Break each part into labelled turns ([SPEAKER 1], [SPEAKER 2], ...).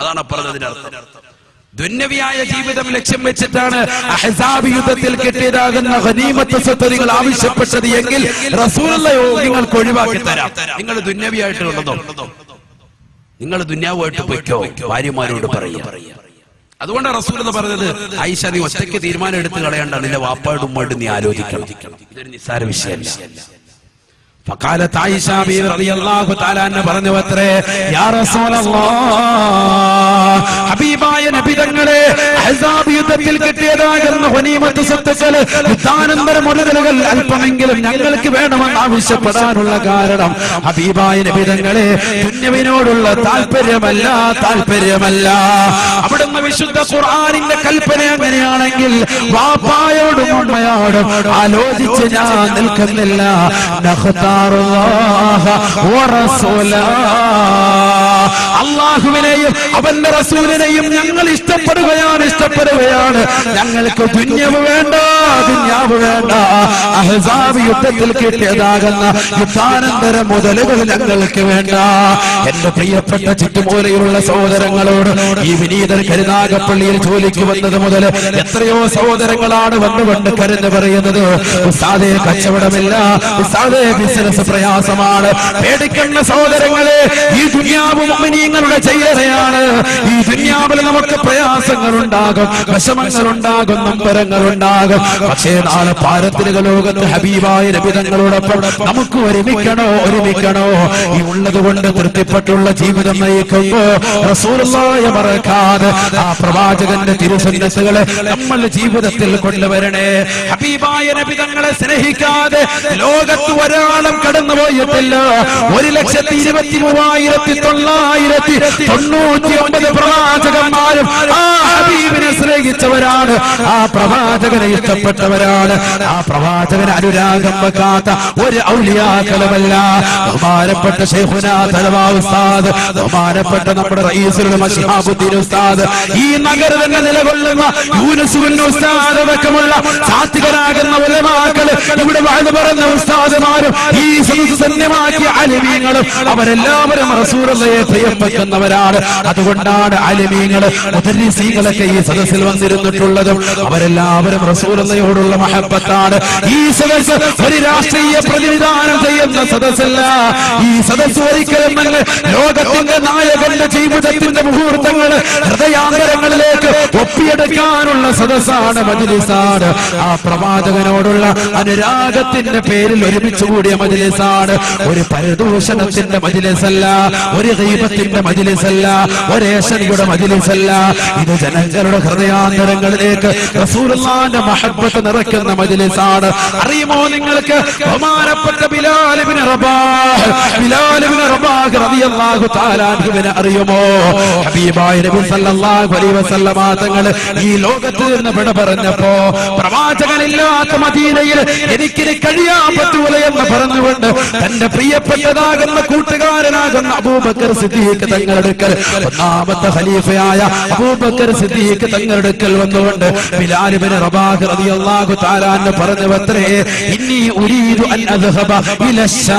[SPEAKER 1] അതാണ് പറഞ്ഞതിന്റെ അർത്ഥം ദുന്യവിയായ ജീവിതം ലക്ഷ്യം വെച്ചിട്ടാണ് അഹ്സാബ് യുദ്ധത്തിൽ കിട്ടിയതാകുന്ന ഖനീമത്ത് സ്വത്ത് നിങ്ങൾ ആവശ്യപ്പെട്ടത് എങ്കിൽ റസൂലയോ നിങ്ങൾക്ക് ഒഴിവാക്കി തരാം നിങ്ങൾ ദുന്യവിയായിട്ട് ഉള്ളതോ നിങ്ങൾ ദുന്യാവുമായിട്ട് പൊയ്ക്കോ ഭാര്യമാരോട് പറയുക അതുകൊണ്ട് റസൂൽ എന്ന് പറഞ്ഞത് ആയിഷ നീ ഒറ്റയ്ക്ക് തീരുമാനം എടുത്ത് കളയണ്ട നിന്റെ വാപ്പാടും ഉമ്മയോടും നീ ആലോചിക്കണം ഇതൊരു നിസ്സാര വിഷയമല്ല فقالت عائشة بيبي رضي الله تعالى عنها പറഞ്ഞു അത്രേ യാ റസൂലല്ലാഹ് ഹബീബായ നബി തങ്ങളെ അഹ്സാബ് യുദ്ധത്തിൽ കിട്ടിയതാകുന്ന ഹനീമത്ത് സ്വത്തുക്കൾ യുദ്ധാനന്തര മുതലുകൾ അല്പമെങ്കിലും ഞങ്ങൾക്ക് വേണമെന്ന് ആവശ്യപ്പെടാനുള്ള കാരണം ഹബീബായ നബി തങ്ങളെ പുണ്യവിനോടുള്ള താല്പര്യമല്ല താല്പര്യമല്ല അവിടുന്ന് വിശുദ്ധ ഖുർആനിന്റെ കൽപ്പന അങ്ങനെയാണെങ്കിൽ വാപ്പായോടും ഉമ്മയോടും ആലോചിച്ച് ഞാൻ നിൽക്കുന്നില്ല നഖ്താറുല്ലാഹ വറസൂലാ. അള്ളാഹുവിനെയും അവന്റെ റസൂലിനെയും ഞങ്ങൾ ഇഷ്ടപ്പെടുകയാണ് ഇഷ്ടപ്പെടുകയാണ് ഞങ്ങൾക്ക് ദുന്യവ് വേണ്ട ദുന്യാവ് വേണ്ട അഹ്സാബ് യുദ്ധത്തിൽ കിട്ടിയതാകുന്ന യുദ്ധാനന്തര മുതലുകൾ ഞങ്ങൾക്ക് വേണ്ട എന്റെ പ്രിയപ്പെട്ട ചുറ്റുമൂലയിലുള്ള സഹോദരങ്ങളോട് ഈ വിനീതൻ കരുനാഗപ്പള്ളിയിൽ ജോലിക്ക് വന്നത് മുതൽ എത്രയോ സഹോദരങ്ങളാണ് വന്നുകൊണ്ട് കരുന്ന് പറയുന്നത് ഉസ്താദെ കച്ചവടമില്ല ഉസ്താദെ ബിസിനസ് പ്രയാസമാണ് പേടിക്കുന്ന സഹോദരങ്ങളെ ഈ ദുനിയാവ് മുഅ്മിനീങ്ങളുടെ ചെയ്യറയാണ് ഈ ദുനിയാവിൽ നമുക്ക് പ്രയാസങ്ങൾ ഉണ്ടാകും വിഷമങ്ങൾ ഉണ്ടാകും നമ്പരങ്ങൾ ഉണ്ടാകും പക്ഷേ നാളെ പാരത്തിരിക ലോകത്ത് ഹബീബായ രബിതങ്ങളോടൊപ്പം നമുക്ക് ഒരുമിക്കണോ ഒരുമിക്കണോ ഈ ഉള്ളത് കൊണ്ട് തൃപ്തിപ്പെട്ടുള്ള ജീവിതം നയിക്കുമ്പോ റസൂലുള്ളാഹിയെ മറക്കാതെ ആ പ്രവാചകന്റെ തിരുസന്നസുകളെ നമ്മൾ ജീവിതത്തിൽ കൊണ്ടുവരണേ ഹബീബായ നബിതങ്ങളെ സ്നേഹിക്കാതെ ലോകത്ത് ഒരാളും കടന്നു പോയിട്ടില്ല ഒരു ലക്ഷത്തി ഇരുപത്തി മൂവായിരത്തി തൊള്ളായിരത്തി തൊണ്ണൂറ്റി ഒമ്പത് പ്രവാചകന്മാരും ആ ഹബീബിനെ സ്നേഹിച്ചവരാണ് ആ പ്രവാചകനെ ഇഷ്ടപ്പെട്ടവരാണ് ആ പ്രവാചകന് അനുരാഗം വെക്കാത്ത ഒരു ഔലിയാക്കളുമല്ല ബഹുമാനപ്പെട്ട ശൈഖുന തലവാ ഉസ്താദ് ബഹുമാനപ്പെട്ട നമ്മുടെ റയീസുൽ മശിഹാബുദ്ദീൻ ഉസ്താദ് ഈ നഗരം തന്നെ നിലകൊള്ളുന്ന യൂനുസ് കുഞ്ഞ് ഉസ്താദ് അടക്കമുള്ള സാത്വികരാകുന്ന ഉലമാക്കള് ഇവിടെ വാഴ്ന്നു പറഞ്ഞ ഉസ്താദുമാരും ഈ സദസ്സ് ധന്യമാക്കിയ അലിമീങ്ങളും അവരെല്ലാവരും റസൂലയെ പ്രിയപ്പെക്കുന്നവരാണ് അതുകൊണ്ടാണ് അലിമീങ്ങൾ മുതരീസീങ്ങളൊക്കെ ഈ സദസ്സിൽ വന്നിരുന്നിട്ടുള്ളതും അവരെല്ലാവരും റസൂലയോടുള്ള മഹബത്താണ് ഈ സദസ്സ് ഒരു രാഷ്ട്രീയ പ്രതിനിധാനം ചെയ്യുന്ന സദസ്സല്ല ഈ സദസ്സ് ഒരിക്കലും തന്നെ ലോകത്തിന്റെ നായകന്റെ ജീവിതത്തിന്റെ മുഹൂർത്തങ്ങൾ ഹൃദയാന്തരങ്ങളിലേക്ക് ഒപ്പിയെടുക്കാനുള്ള സദസ്സാണ് മജ്ലിസാണ് ആ പ്രവാചകനോടുള്ള അനുരാഗത്തിന്റെ പേരിൽ ഒരുമിച്ച് കൂടിയ മജ്ലിസാണ് ഒരു പരദൂഷണത്തിന്റെ മജ്ലിസല്ല ഒരു ദൈവത്തിന്റെ മജ്ലിസല്ല ഒരു ഏഷനിയുടെ മജ്ലിസല്ല ഇത് ജനങ്ങളുടെ ഹൃദയാന്തരങ്ങളിലേക്ക് റസൂലുള്ളാന്റെ മഹബത്ത് നിറയ്ക്കുന്ന മജ്ലിസാണ് അറിയുമോ നിങ്ങൾക്ക് ബഹുമാനപ്പെട്ട ബിലാലിബിന് റബാഹ് ബിലാലിബിന് റബാഹ് റളിയല്ലാഹു തആല അൻഹുവിനെ അറിയുമോ ഹബീബായ നബി സല്ലല്ലാഹു അലൈഹി വസല്ലമ തങ്ങൾ ഈ ലോകത്ത് നിന്ന് വിട പറഞ്ഞപ്പോ പ്രവാചകനില്ലാത്ത മദീനയിൽ എനിക്കിനി കഴിയാൻ പറ്റൂല എന്ന് പറഞ്ഞുകൊണ്ട് തന്റെ പ്രിയപ്പെട്ടതാകുന്ന കൂട്ടുകാരനാകുന്ന അബൂബക്കർ സിദ്ദീഖ് തങ്ങളെടുക്കൽ ഒന്നാമത്തെ ഖലീഫയായ അബൂബക്കർ സിദ്ദീഖ് തങ്ങളെടുക്കൽ വന്നുകൊണ്ട് ബിലാലിബിന് റബാഹ് റളിയല്ലാഹു തആല അൻഹു പറഞ്ഞു അത്രേ ഇന്നി ഉരീദു അൻ അദ്ഹബ ഇല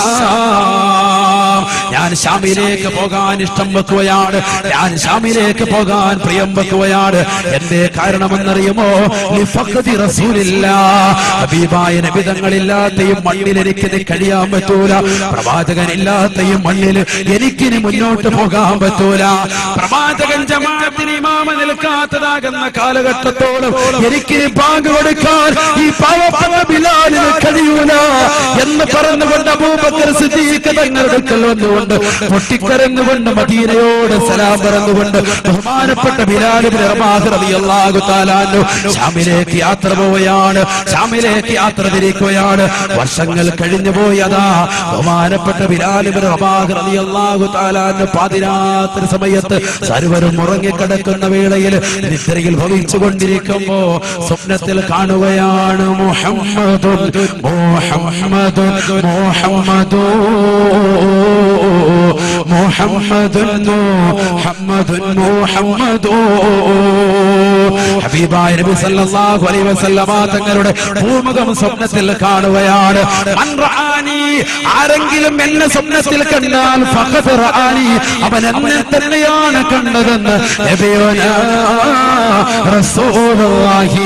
[SPEAKER 1] ശാം ഞാൻ ഷാമിലേക്ക് പോകാൻ ഇഷ്ടം വെക്കുകയാണ് ഞാൻ ഷാമിലേക്ക് പോകാൻ പ്രിയം വെക്കുകയാണ് എന്റെ കാരണമെന്നറിയുമോ ലിഫഖദി റസൂലില്ലാ ഹബീബായ നബിതങ്ങളില്ലാത്തയും മണ്ണിൽ എനിക്കിന് കഴിയാൻ പറ്റൂല പ്രവാചകനില്ലാത്തയും മണ്ണിൽ എനിക്കിനി മുന്നോട്ട് പോകാൻ പറ്റൂല പ്രവാചകൻ ജമാഅത്തിന് ഇമാമ നിൽക്കാത്തതാകുന്ന കാലഘട്ടത്തോളം എനിക്കിനി ബാങ്ക് കൊടുക്കാൻ ഈ പാവപ്പെട്ട ബിലാലിന് കഴിയൂല എന്ന് പറഞ്ഞുകൊണ്ട് അബൂബക്കർ സിദ്ദീഖ് തങ്ങളുടെ അടുക്കൽ വന്നുകൊണ്ട് പൊട്ടിക്കരഞ്ഞുകൊണ്ട് മദീനയോട് സലാം പറഞ്ഞുകൊണ്ട് ബഹുമാനപ്പെട്ട ബിലാൽ ഇബ്നു റബാഹ് റളിയല്ലാഹു തആല അൻഹു ഷാമിലേക്ക് യാത്ര പോവുകയാണ് ഷാമിലേക്ക് യാത്ര തിരിക്കുകയാണ് വർഷങ്ങൾ കഴിഞ്ഞു പോയതാ ബഹുമാനപ്പെട്ട ബിലാൽ ഇബ്നു റബാഹ് റളിയല്ലാഹു തആല അൻഹു പാതിരാത്രി സമയത്ത് സർവരും ഉറങ്ങിക്കിടക്കുന്ന വേളയിൽ നിദ്രയിൽ ഭവിച്ചു കൊണ്ടിരിക്കുമ്പോ സ്വപ്നത്തിൽ കാണുകയാണ് മുഹമ്മദുൻ മുഹമ്മദുൻ മുഹമ്മദുൻ മുഹമ്മദുൻ മുഹമ്മദുൻ മുഹമ്മദോ ഹബീബായ നബി സല്ലല്ലാഹു അലൈഹി വസല്ലമ തങ്ങളുടെ ഭൂമുഖം സ്വപ്നത്തിൽ കാണുകയാണ് മൻ റആനി ആരെങ്കിലും എന്നെ സ്വപ്നത്തിൽ കണ്ടാൽ ഫഖദ് റആനി അവൻ എന്നെ തന്നെയാണ് കണ്ടതെന്ന് നബിയുനാ റസൂലുള്ളാഹി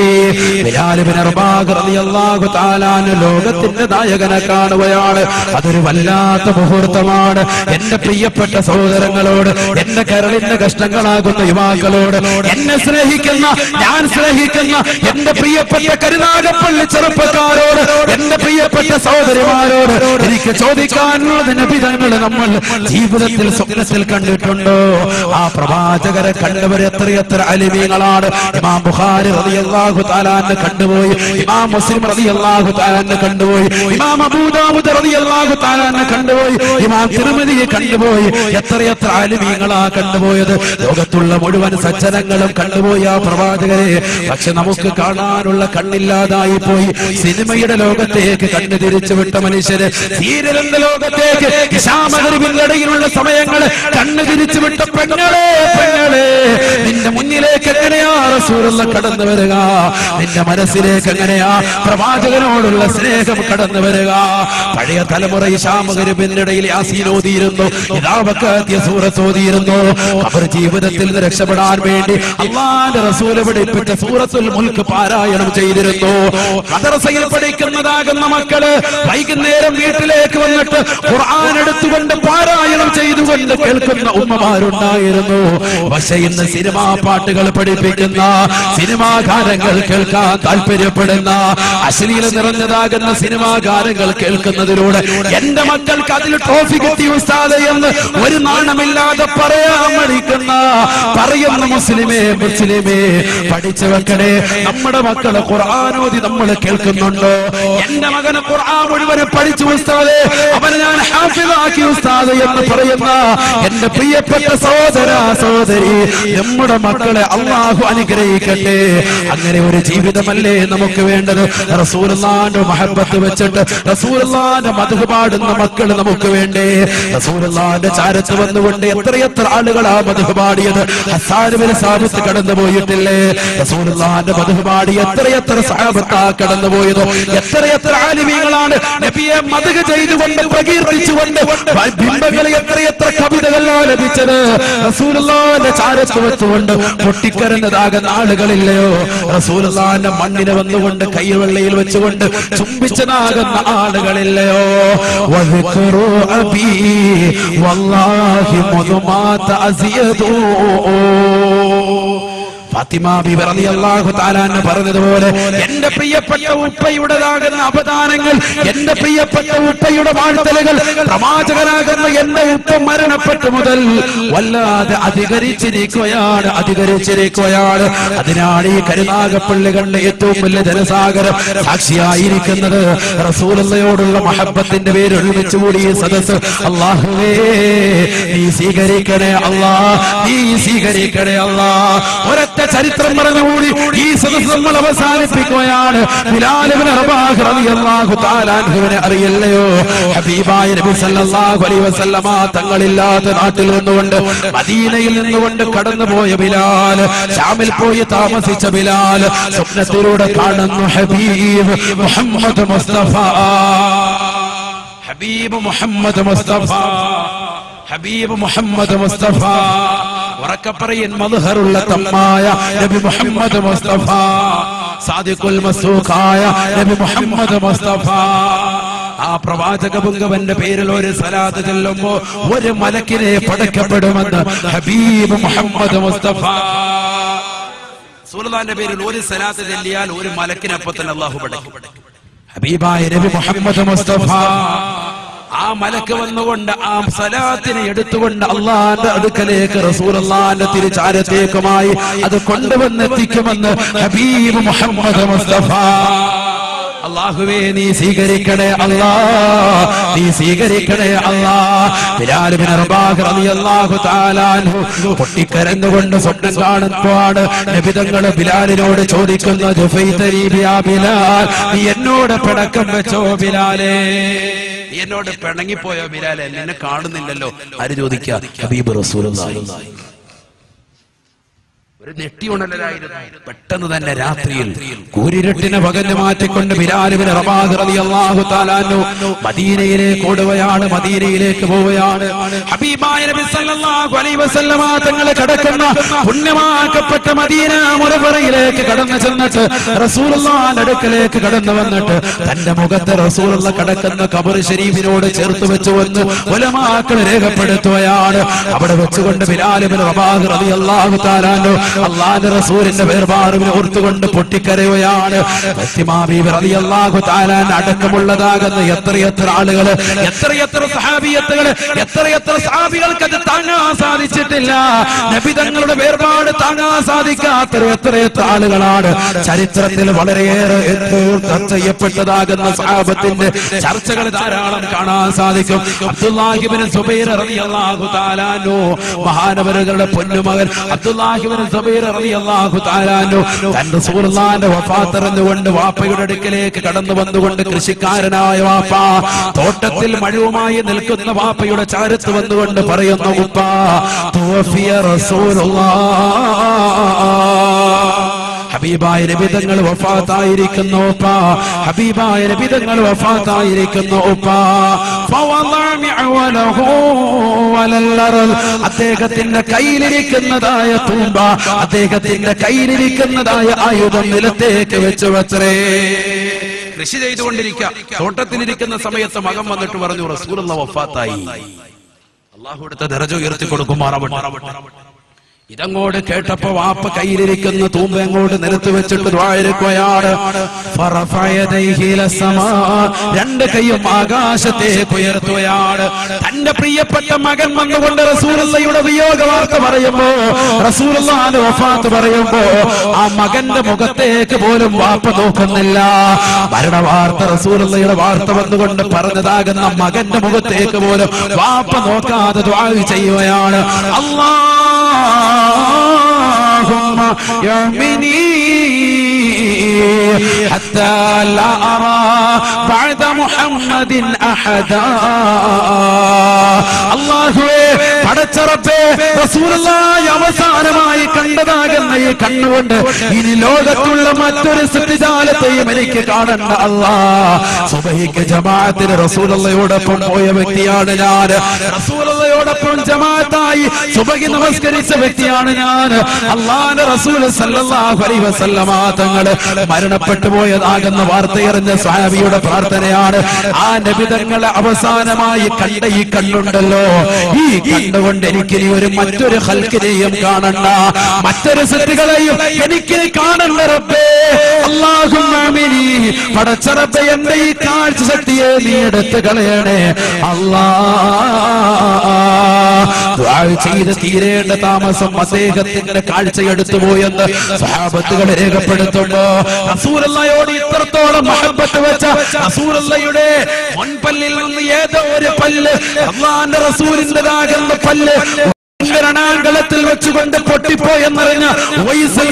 [SPEAKER 1] ബിലാൽ ഇബ്നു റബാഹ് റളിയല്ലാഹു തആല അൻഹു ലോകത്തിന്റെ നായകനെ കാണുകയാണ് അതൊരു വല്ലാത്ത മുഹൂർത്തമാണ് എന്റെ പ്രിയപ്പെട്ട സഹോദരങ്ങളോട് എന്റെ കരളിന്റെ കഷ്ടങ്ങളാകുന്ന യുവാക്കളോട് എന്നെ സ്നേഹിക്കുന്ന ഞാൻ സ്നേഹിക്കുന്ന എന്റെ പ്രിയപ്പെട്ട കരുനാഗപ്പള്ളി ചെറുപ്പക്കാരോട് എന്റെ പ്രിയപ്പെട്ട സഹോദരിമാരോട് എനിക്ക് ചോദിക്കാനുള്ളത് നബിതങ്ങൾ നമ്മൾ ജീവിതത്തിൽ സ്വപ്നത്തിൽ കണ്ടിട്ടുണ്ടോ ആ പ്രവാചകരെ കണ്ടവർ എത്രയെത്ര അലിമീങ്ങളാണ് ഇമാം ബുഖാരി റളിയല്ലാഹു തആലാനെ കണ്ടുപോയി ഇമാം മുസ്ലിം റളിയല്ലാഹു തആലാനെ കണ്ടുപോയി ഇമാം അബൂദാവൂദ് റളിയല്ലാഹു തആലാനെ കണ്ടുപോയി ഇമാം തിരുമതിയെ കണ്ടുപോയി എത്രയെത്ര അലിമീങ്ങളാ കണ്ടുപോയത് ലോകത്തുള്ള മുഴുവൻ സജ്ജനങ്ങളും കണ്ടുപോയി ആ പ്രവാചകരെ പക്ഷെ നമുക്ക് കാണാനുള്ള കണ്ണില്ലാതായി പോയി സിനിമയുടെ ലോകത്തേക്ക് കണ്ണു തിരിച്ചു വിട്ട മനുഷ്യര് സീരിയലിന്റെ ലോകത്തേക്ക് ഇശാമകരിവിന്റെ ഇടയിലുള്ള സമയങ്ങള് കണ്ണു തിരിച്ചു വിട്ട പെങ്ങളെ പെങ്ങളെ നിന്റെ മുന്നിലേക്ക് എങ്ങനെയാ റസൂലുള്ള കടന്നു വരിക നിന്റെ മനസ്സിലേക്ക് എങ്ങനെയാ പ്രവാചകനോടുള്ള സ്നേഹം കടന്നു വരിക പഴയ തലമുറ ഇശാമകരിവിന്റെ ഇടയിൽ യാസീൻ ഓതിയിരുന്നു ഇതാവക്കാത്തിയ സൂറത്ത് ഓതിയിരുന്നു അവർ ജീവിതത്തിൽ നിന്ന് രക്ഷപ്പെടാൻ വേണ്ടി അള്ളാന്റെ റസൂല് പഠിപ്പിച്ച സൂറത്തുൽ മുൽക്ക് പാരായണം ചെയ്തിരുന്നു മദ്രസയിൽ പഠിക്കുന്നതാകുന്ന മക്കള് വൈകുന്നേരം വീട്ടിലേക്ക് വന്നിട്ട് ഖുർആൻ എടുത്തുകൊണ്ട് പാരായണം ചെയ്തുകൊണ്ട് കേൾക്കുന്ന ഉമ്മമാരുണ്ടായിരുന്നു പക്ഷെ ഇന്ന് സിനിമാ പാട്ടുകൾ പഠിപ്പിക്കുന്ന സിനിമാ ഗാനങ്ങൾ കേൾക്കാൻ താല്പര്യപ്പെടുന്ന അശ്ലീല നിറഞ്ഞതാകുന്ന സിനിമാ ഗാനങ്ങൾ കേൾക്കുന്നതിലൂടെ എന്റെ മക്കൾക്ക് അതിൽ ട്രോഫി കിട്ടി ഉസ്താദ് എന്ന് ഒരു നാണമില്ലാതെ പറയാൻ മടിക്കുന്ന പറയുന്ന മുസ്ലിമേ മുസ്ലിമേ പഠിച്ചു വെക്കണേ നമ്മുടെ മക്കളെ ഖുർആാനോദി നമ്മൾ കേൾക്കുന്നുണ്ടോ എന്റെ മകന് ഖുർആൻ മുഴുവനും പഠിച്ചു ഉസ്താദ് അവനെ ഞാൻ ഹാഫിളാക്കി ഉസ്താദ് എന്ന് പറയുന്ന എന്റെ പ്രിയപ്പെട്ട സഹോദര സഹോദരി നമ്മുടെ മക്കളെ അള്ളാഹു അനുഗ്രഹിക്കട്ടെ അങ്ങനെ ഒരു ജീവിതമല്ലേ നമുക്ക് വേണ്ടത് റസൂലുള്ളാന്റെ മഹബത്ത് വെച്ചിട്ട് റസൂലുള്ളാന്റെ മധു പാടുന്ന മക്കൾ നമുക്ക് വേണ്ടേ റസൂലുള്ളാന്റെ ചാരത്ത് വന്നുകൊണ്ട് എത്രയെത്ര ആളുകളാ മധു പാടിയത് ഹസാനുവിന് സാബത്ത് കടന്നു പോയിട്ടില്ലേ റസൂലുള്ളാന്റെ മധു പാടി എത്രയെത്ര സഹാബത്താ കടന്നു പോയത് എത്രയെത്ര ആലിമീങ്ങളാണ് നബിയെ മതക ചെയ്തുകൊണ്ട് പ്രകീർത്തിച്ചുകൊണ്ട് ബിംബങ്ങളെ എത്രയെത്ര കവിതകളാ ലഭിച്ചത് റസൂലുള്ളാന്റെ ചാരത്ത് വെച്ചുകൊണ്ട് പൊട്ടിക്കരഞ്ഞതാകുന്ന ആളുകളില്ലയോ റസൂലുള്ളാന്റെ മണ്ണിനെ വന്നുകൊണ്ട് കൈവെള്ളയിൽ വെച്ചുകൊണ്ട് ചുംബിച്ചതാകുന്ന ആളുകളില്ലയോ വذكروا أبي والله مذ مات أزيدوا ഫാത്തിമ ബിബി റളിയല്ലാഹു തആല അൻഹ പറഞ്ഞതുപോലെ എന്റെ പ്രിയപ്പെട്ട ഉപ്പയുടേതാകുന്ന അവദാനങ്ങൾ എന്റെ പ്രിയപ്പെട്ട ഉപ്പയുടെ വാഴ്ത്തലുകൾ പ്രവാചകനാകുന്ന എന്റെ ഉപ്പ മരണപ്പെട്ടു മുതൽ വല്ലാതെ അധികരിച്ചിരിക്കുകയാണ് അധികരിച്ചിരിക്കുകയാണ് അതിനാണ് ഈ കരുനാഗപ്പള്ളികളുടെ ഏറ്റവും വലിയ ജനസാഗരം സാക്ഷിയായിരിക്കുന്നത് റസൂലയോടുള്ള മഹബത്തിന്റെ പേര് ഒരുമിച്ച് കൂടി ഈ സദസ് അള്ളാഹുവേ നീ സ്വീകരിക്കണേ അല്ലാ നീ സ്വീകരിക്കണേ അല്ലാ ഒരൊറ്റ ചരിത്രം പറഞ്ഞുകൂടി ഈ സദസ് നമ്മൾ അവസാനിപ്പിക്കുകയാണ് ബിലാൽ ഇബ്നു റബാഹ് റളിയല്ലാഹു തആല അൻഹുവിനെ അറിയില്ലയോ ഹബീബായ നബി സല്ലല്ലാഹു അലൈഹി വസല്ലമ തങ്ങളില്ലാത്ത നാട്ടിൽ നിന്നുകൊണ്ട് മദീനയിൽ നിന്നുകൊണ്ട് കടന്നുപോയ ബിലാൽ ഷാമിൽ പോയി താമസിച്ച ബിലാൽ സ്വപ്നത്തിലൂടെ കാണുന്നു ഹബീബ് മുഹമ്മദ് മുസ്തഫ ഹബീബ് മുഹമ്മദ് മുസ്തഫ ഹബീബ് മുഹമ്മദ് മുസ്തഫ ഉറക്കപ്പറയൻ മധുഹറുള്ള തമ്മായ നബി മുഹമ്മദ് മുസ്തഫ സാദിഖുൽ മസൂഖായ നബി മുഹമ്മദ് മുസ്തഫ ആ പ്രവാചക പുങ്കവന്റെ പേരിൽ ഒരു സലാത്ത് ചെല്ലുമ്പോ ഒരു മലക്കിനെ പടക്കപ്പെടുമെന്ന് ഹബീബ് മുഹമ്മദ് മുസ്തഫ സുൽത്താന്റെ പേരിൽ ഒരു സലാത്ത് ചെല്ലിയാൽ ഒരു മലക്കിനൊപ്പം തന്നെ അള്ളാഹു പടക്കും ഹബീബായ നബി മുഹമ്മദ് മുസ്തഫ ആ മലക്ക് വന്നുകൊണ്ട് ആ സലാത്തിനെ എടുത്തുകൊണ്ട് അള്ളാന്റെ അടുക്കലേക്ക് റസൂൽ അള്ളാന്റെ തിരിച്ചാരത്തേക്കുമായി അത് കൊണ്ടുവന്നെത്തിക്കുമെന്ന് ഹബീബ് മുഹമ്മദ് മുസ്തഫ അള്ളാഹുവേ നീ സ്വീകരിക്കണേ അല്ലാ നീ സ്വീകരിക്കണേ അല്ലാ ബിലാൽ ബിൻ റബാഹ് റളിയല്ലാഹു തആല അൻഹു പൊട്ടിക്കരന്നുകൊണ്ട് സ്വപ്നം കാണുമ്പോഴാണ് നബിതങ്ങൾ ബിലാലിനോട് ചോദിക്കുന്നത് ജുഫൈതനി ബിയാ ബിലാൽ നീ എന്നോട് പിടക്കം വെച്ചോ ബിലാലേ നീ എന്നോട് പിണങ്ങിപ്പോയോ ബിലാലെ നിന്നെ കാണുന്നില്ലല്ലോ ആര് ചോദിക്കുക ഹബീബ് റസൂലുള്ളാഹി ഒരു നെട്ടിയുണലായിരുന്നു പെട്ടെന്ന് തന്നെ രാത്രിയിൽ കൂരിരുട്ടിനെ പകല് മാറ്റിക്കൊണ്ട് ബിലാലുവിന് റബാഹ് റളിയല്ലാഹു തആലാനു മദീനയിലേക്ക് ഓടുകയാണ് മദീനയിലേക്ക് പോവുകയാണ് ഹബീബായ നബി സല്ലല്ലാഹു അലൈഹി വസല്ലമ തങ്ങൾ കടക്കുന്ന പുണ്യമാക്കപ്പെട്ട മദീന മുറവറയിലേക്ക് കടന്നു ചെന്നിട്ട് റസൂലുള്ളാഹിന്റെ അടുക്കലേക്ക് കടന്നു വന്നിട്ട് തന്റെ മുഖത്ത് റസൂലുള്ള കടക്കുന്ന ഖബർ ശരീഫിനോട് ചേർത്ത് വെച്ചു വന്ന് ഉലമാക്കൾ രേഖപ്പെടുത്തുകയാണ് അവിടെ വെച്ചുകൊണ്ട് ബിലാലുബിൻ റബാഹ് റളിയല്ലാഹു തആലാനു അള്ളാന്റെ റസൂലിന്റെ വേർപാടുവിനെ ഓർത്തുകൊണ്ട് പൊട്ടിക്കരയുകയാണ് ഫാത്തിമ ബീവി റളിയല്ലാഹു തആലാൻ അടക്കമുള്ളതാകുന്ന എത്രയെത്ര ആളുകൾ എത്രയെത്ര സഹാബിയത്തുകൾ എത്രയെത്ര സഹാബികൾക്ക് അത് താങ്ങാൻ സാധിച്ചിട്ടില്ല നബി തങ്ങളുടെ വേർപാട് താങ്ങാൻ സാധിക്കാത്ത എത്രയെത്ര ആളുകളാണ് ചരിത്രത്തിൽ വളരെയേറെ എത്രയോ ചർച്ച ചെയ്യപ്പെട്ടതാകുന്ന സഹാബത്തിന്റെ ചർച്ചകൾ ധാരാളം കാണാൻ സാധിക്കും അബ്ദുല്ലാഹിബിൻ സുബൈർ റളിയല്ലാഹു തആലാനു മഹാനവരുകളുടെ പൊന്നുമകൻ അബ്ദുല്ലാഹിബിൻ സുബൈർ റളിയല്ലാഹു തആലാനു തന്റെ റസൂലുള്ളാഹിന്റെ വഫാത്ത് അറിഞ്ഞുകൊണ്ട് വാപ്പയുടെ അടുക്കലേക്ക് കടന്നു വന്നുകൊണ്ട് കൃഷിക്കാരനായ വാപ്പ തോട്ടത്തിൽ മഴവുമായി നിൽക്കുന്ന വാപ്പയുടെ ചാരത്ത് വന്നുകൊണ്ട് പറയുന്നു ഉപ്പ തുവഫിയ റസൂലുള്ളാഹ് ഹബീബായ നബിതങ്ങൾ വഫാത്തായിരിക്കുന്നു ഉപ്പ ഹബീബായ നബിതങ്ങൾ വഫാത്തായിരിക്കുന്നു ഉപ്പ ഫവളഅ മിഅവലഹു വലല്ലറൽ. അദ്ദേഹത്തിന്റെ കയ്യിലിരിക്കുന്നതായ തൂമ്പ അദ്ദേഹത്തിന്റെ കയ്യിലിരിക്കുന്നതായ ആയുധം നിലത്തേക്ക് വെച്ചു വച്ചറേ കൃഷി ചെയ്തുകൊണ്ടിരിക്കുക തോട്ടത്തിലിരിക്കുന്ന സമയത്ത് മകൻ വന്നിട്ട് പറഞ്ഞു റസൂലുള്ള വഫാത്തായി അള്ളാഹു എടുത്ത ദരജ ഉയർത്തി കൊടുക്കുമാറാവട്ടെ ഇതങ്ങോട്ട് കേട്ടപ്പോ വാപ്പ കയ്യിലിരിക്കുന്ന തൂമ്പ അങ്ങോട്ട് നിലത്ത് വെച്ചിട്ട് ദ്വായിരിക്കുകയാണ് രണ്ട് കൈയും ആകാശത്തേക്ക് ഉയർത്തുകയാണ് തന്റെ പ്രിയപ്പെട്ട മകൻ വന്നുകൊണ്ട് റസൂലുള്ളയുടെ വിയോഗ വാർത്ത പറയുമ്പോ റസൂലുള്ളാന്റെ വഫാത്ത് പറയുമ്പോ ആ മകന്റെ മുഖത്തേക്ക് പോലും വാപ്പ നോക്കുന്നില്ല മരണവാർത്ത റസൂലുള്ളയുടെ വാർത്ത വന്നുകൊണ്ട് പറഞ്ഞതാകുന്ന മകന്റെ മുഖത്തേക്ക് പോലും വാപ്പ നോക്കാതെ ദ്വാ ചെയ്യുകയാണ് അല്ലാ اللهم يعمني حتى لا أرى بعد محمد أحدا അള്ളാഹുവേ പടച്ചറപ്പേ റസൂലുള്ളാഹി അവസാനമായി കണ്ടതാകുന്ന ഈ കണ്ണുകൊണ്ട് ഇനി ലോകത്തുള്ള മറ്റൊരു സൃഷ്ടിജാലത്തെയും എനിക്ക് കാണണ്ട അല്ലാ സുബഹിക്ക് ജമാഅത്തിന് റസൂലുള്ളയോടൊപ്പം പോയ വ്യക്തിയാണ് ഞാൻ റസൂലുള്ളയോടൊപ്പം ജമാഅത്തായി സുബഹി നമസ്കരിച്ച വ്യക്തിയാണ് ഞാൻ അള്ളാന്റെ റസൂൽ സല്ലല്ലാഹു അലൈഹി വസല്ലമ തങ്ങള് മരണപ്പെട്ടു പോയതാകുന്ന വാർത്തയറിഞ്ഞ സ്വാമിയുടെ പ്രാർത്ഥനയാണ് ആ നബിതങ്ങളെ അവസാനമായി കണ്ട ഈ കണ്ണുണ്ടല്ലോ ഈ കണ്ണുകൊണ്ട് എനിക്ക് ഇനി ഒരു മറ്റൊരു ഹൽക്കിനെയും കാണണ്ട മറ്റൊരു സൃഷ്ടികളെയും എനിക്ക് കാണണ്ട റബ്ബേ അള്ളാഹുമാമിനി പടച്ചറബ്ബെ എന്റെ ഈ കാഴ്ച ശക്തിയെ നീ എടുത്ത് കളയണേ അല്ലാ ദുആ ചെയ്ത് തീരേണ്ട താമസം അദ്ദേഹത്തിന്റെ കാഴ്ച എടുത്തു പോയെന്ന് സഹാബത്തുകൾ രേഖപ്പെടുത്തുമ്പോ റസൂലുള്ളയോട് ഇത്രത്തോളം മഹബത്ത് വെച്ച റസൂലുള്ളയുടെ മുൻപല്ലിൽ നിന്ന് ഏതോ ഒരു പല്ല് അള്ളാന്റെ റസൂലിന്റേതാകുന്ന പല്ല് രണാങ്കളത്തിൽ വെച്ചുകൊണ്ട് പൊട്ടിപ്പോയെന്നറിഞ്ഞ വയസ്സിൽ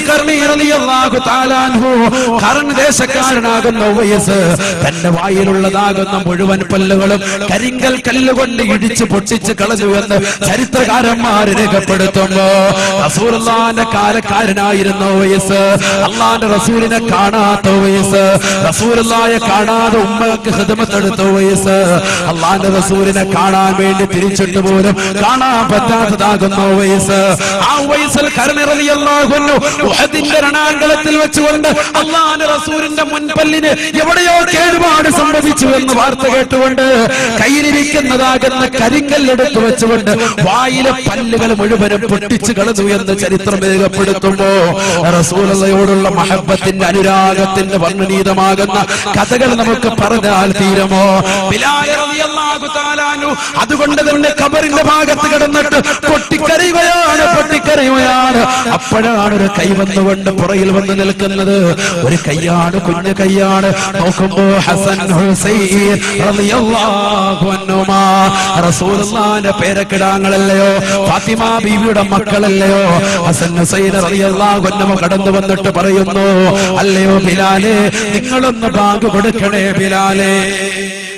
[SPEAKER 1] കർണ ദേശക്കാരനാകുന്ന വയസ്സ് തന്റെ വായിലുള്ളതാകുന്ന മുഴുവൻ പല്ലുകളും കരിങ്കൽ കല്ലുകൊണ്ട് ഇടിച്ച് പൊട്ടിച്ച് കളഞ്ഞു എന്ന് ചരിത്രകാരന്മാർ രേഖപ്പെടുത്തുമ്പോ റസൂലിന്റെ കാലക്കാരനായിരുന്ന വയസ്സ് അള്ളാന്റെ റസൂലിനെ കാണാത്ത വയസ്സ് റസൂലായ കാണാതെ ഉമ്മക്ക് ഹൃദമത്തെടുത്ത വയസ്സ് അള്ളാന്റെ റസൂലിനെ കാണാൻ വേണ്ടി തിരിച്ചിട്ട് പോലും കാണാൻ പറ്റാത്തതാകുന്ന വയസ്സ് ആ വയസ്സിൽ കരണിറലിയല്ലാകുന്നു ഉഹദിന്റെ രണാങ്കളത്തിൽ വെച്ചുകൊണ്ട് അള്ളാന്റെ റസൂലിന്റെ മുൻപല്ലിന് എവിടെയോ കേടുപാട് സംഭവിച്ചു എന്ന് വാർത്ത കേട്ടുകൊണ്ട് കയ്യിലിരിക്കുന്നതാകുന്ന കരിങ്കല്ലെടുത്ത് വെച്ചുകൊണ്ട് വായിലെ പല്ലുകൾ മുഴുവനും പൊട്ടിച്ചു കളഞ്ഞു എന്ന് ചരിത്രം രേഖപ്പെടുത്തുമ്പോ റസൂലയോടുള്ള മഹബത്തിന്റെ അനുരാഗത്തിന്റെ വർണ്ണനീതമാകുന്ന കഥകൾ നമുക്ക് പറഞ്ഞാൽ തീരുമോ ബിലാൽ റളിയല്ലാഹു തആല അൻഹു അതുകൊണ്ട് തന്നെ കബറിന്റെ ഭാഗത്ത് കിടന്നിട്ട് പൊട്ടിക്കരയുകയാണ് പൊട്ടിക്കരയുകയാണ് അപ്പോഴാണ് ഒരു കൈ വന്നുകൊണ്ട് പുറയിൽ വന്ന് നിൽക്കുന്നത് ഒരു കൈയാണ് കുഞ്ഞു കൈയാണ് നോക്കുമ്പോ ഹസൻ ഹുസൈൻ റളിയല്ലാഹു അൻഹുമാ റസൂലുള്ളാഹിന്റെ പേരക്കിടാങ്ങളല്ലയോ ഫാത്തിമ ബീവിയുടെ മക്കളല്ലയോ ഹസൻ ഹുസൈൻ റളിയല്ലാഹു അൻഹു കടന്നു വന്നിട്ട് പറയുന്നു അല്ലയോ ബിലാലെ നിങ്ങളൊന്ന് ബാങ്ക് കൊടുക്കണേ ബിലാലെ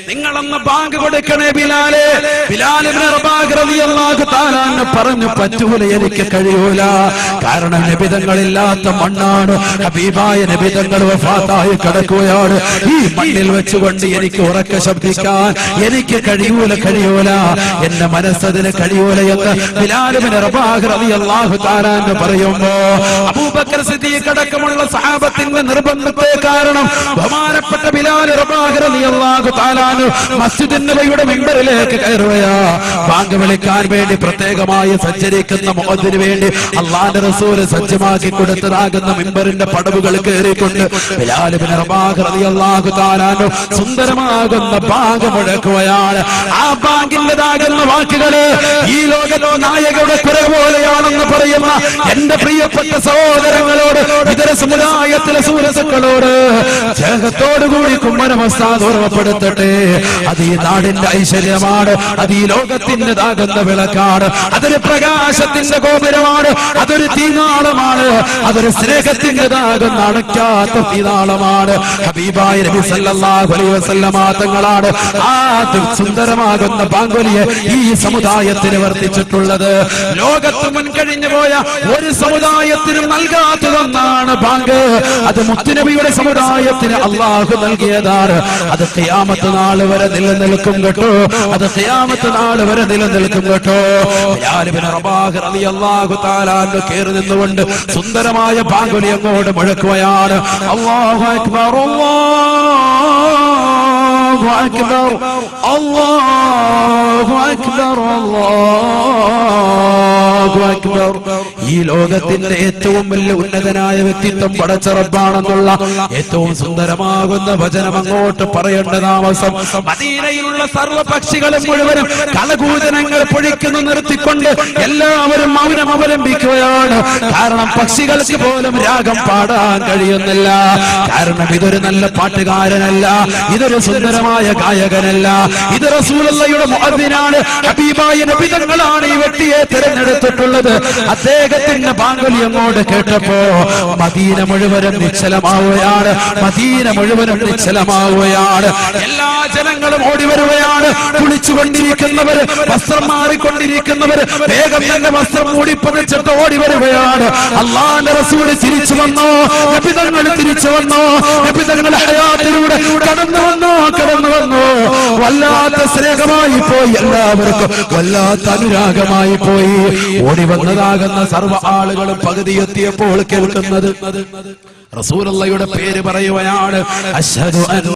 [SPEAKER 1] നിങ്ങളൊന്ന് ബാങ്ക് കൊടുക്കണേ ബിലാലെ ബിലാലിബ്നു റബാഹ് റളിയല്ലാഹു തആല അൻഹു പറഞ്ഞു പറ്റൂല എനിക്ക് കഴിയൂല കാരണം നബിതങ്ങളില്ലാത്ത മണ്ണാണ് ഹബീബായ നബിതങ്ങൾ വഫാത്തായി കിടക്കുകയാണ് ഈ മണ്ണിൽ വെച്ചുകൊണ്ട് എനിക്ക് ഉറക്കെ ശബ്ദിക്കാൻ എനിക്ക് കഴിയൂല കഴിയൂല എന്റെ മനസ്സതിന് കഴിയൂല എന്ന് ബിലാലിബ്നു റബാഹ് റളിയല്ലാഹു തആല അൻഹു പറയുമ്പോ അബൂബക്കർ സിദ്ദീഖ് അടക്കമുള്ള സഹാബത്തിന്റെ നിർബന്ധത്തെ കാരണം ബഹുമാനപ്പെട്ട ബിലാൽ റബാഹ് റളിയല്ലാഹു തആല അൻഹു മസ്ജിദ് നബിയുടെ മെമ്പറിലേക്ക് കയറുകയാ ബാങ്ക് വിളിക്കാൻ വേണ്ടി പ്രത്യേകമായി സഞ്ചരിക്കുന്ന മുഹദ്ദിന് വേണ്ടി അള്ളാന്റെ റസൂല് സജ്ജമാക്കി കൊടുത്തതാകുന്ന മെമ്പറിന്റെ പടവുകൾ കയറിക്കൊണ്ട് ബിലാൽ ഇബ്നു റബാഹ് റളിയല്ലാഹു തആല അൻഹു സുന്ദരമാകുന്ന ബാങ്ക് മുഴക്കുകയാണ് ആ ബാങ്കിന്റേതാകുന്ന വാക്കുകള് ഈ ലോകത്തോ നായകയുടെ കുര പോലെയാണെന്ന് പറയുന്ന എന്റെ പ്രിയപ്പെട്ട സഹോദരങ്ങളോട് ഇതര സമുദായത്തിലെ സൂരസുക്കളോട് സ്നേഹത്തോടുകൂടി കുമ്മനമസ്താദ് ഓർമ്മപ്പെടുത്തട്ടെ അത് ഈ നാടിന്റെ ഐശ്വര്യമാണ് അത് ഈ ലോകത്തിൻ്റെതാകുന്ന വിളക്കാണ് അതൊരു പ്രകാശത്തിന്റെ ഗോപുരമാണ് അതൊരു തീനാളമാണ് അതൊരു സ്നേഹത്തിൻ്റെതാകുന്ന അണയ്ക്കാത്ത തീനാളമാണ് ഹബീബായ നബി സല്ലല്ലാഹു അലൈഹി വസല്ലമ തങ്ങളാണ് ആ സുന്ദരമാകുന്ന ബാങ്കുലിയെ ഈ സമുദായത്തിന് വർദ്ധിച്ചിട്ടുള്ളത് ലോകത്ത് മുൻകഴിഞ്ഞു പോയ ഒരു സമുദായത്തിനും നൽകാത്തതെന്നാണ് ബാങ്ക് അത് മുത്തുനബിയുടെ സമുദായത്തിന് അള്ളാഹു നൽകിയതാണ് അത് ഖിയാമത്ത് നാൾ വരെ നിലനിൽക്കും കേട്ടോ അത് ഖിയാമത്ത് നാൾ വരെ നിലനിൽക്കും കേട്ടോ ബിലാൽ ഇബ്നു റബാഹ് റളിയല്ലാഹു തആല അൻഹു കേറി നിന്നുകൊണ്ട് സുന്ദരമായ ബാങ്കുലി അങ്ങോട്ട് മുഴക്കുകയാണ് അല്ലാഹു അക്ബർ അല്ലാഹു അക്ബർ അല്ലാഹു അക്ബർ അല്ലാഹു അക്ബർ ഈ ലോകത്തിന്റെ ഏറ്റവും വലിയ ഉന്നതനായ വ്യക്തിത്വം പടച്ചറപ്പാണെന്നുള്ള ഏറ്റവും സുന്ദരമാകുന്ന വചനം അങ്ങോട്ട് പറയേണ്ട താമസം മദീനയിലുള്ള സർവ്വ പക്ഷികളും മുഴുവനും കളകൂചനങ്ങൾ പൊഴിക്കുന്നു നിർത്തിക്കൊണ്ട് എല്ലാവരും മൗനം അവലംബിക്കുകയാണ് കാരണം പക്ഷികൾക്ക് പോലും രാഗം പാടാൻ കഴിയുന്നില്ല കാരണം ഇതൊരു നല്ല പാട്ടുകാരനല്ല ഇതൊരു സുന്ദരമായ ഗായകനല്ല ഇത് റസൂലയുടെ മുഅദ്ദിനാണ് ഹബീബായ നബിതങ്ങളാണ് ഈ വ്യക്തിയെ തിരഞ്ഞെടുത്തിട്ടുള്ളത് അദ്ദേഹത്തിന്റെ ബാങ്കുലി അങ്ങോട്ട് കേട്ടപ്പോ മദീന മുഴുവനും നിശ്ചലമാവുകയാണ് മദീന മുഴുവനും നിശ്ചലമാവുകയാണ് എല്ലാ ജനങ്ങളും ഓടി വരുകയാണ് കുളിച്ചുകൊണ്ടിരിക്കുന്നവര് വസ്ത്രം മാറിക്കൊണ്ടിരിക്കുന്നവര് വേഗം തന്നെ വസ്ത്രം മൂടിപ്പതിച്ചിട്ട് ഓടി വരികയാണ് അള്ളാന്റെ റസൂല് തിരിച്ചു വന്നോ നബിതങ്ങൾ തിരിച്ചു വന്നോ നബിതങ്ങൾ ഹയാത്തിലൂടെ കടന്നു വന്നോ കടന്നു വന്നോ വല്ലാത്ത സ്നേഹമായി പോയി എല്ലാവർക്കും വല്ലാത്ത അനുരാഗമായി പോയി ഓടി വന്നതാകുന്ന സർവ്വ ആളുകളും പകുതി എത്തിയപ്പോൾ കേൾക്കുന്നത് റസൂലുള്ളയുടെ പേര് പറയുകയാണ് അശ്ഹദു അൻ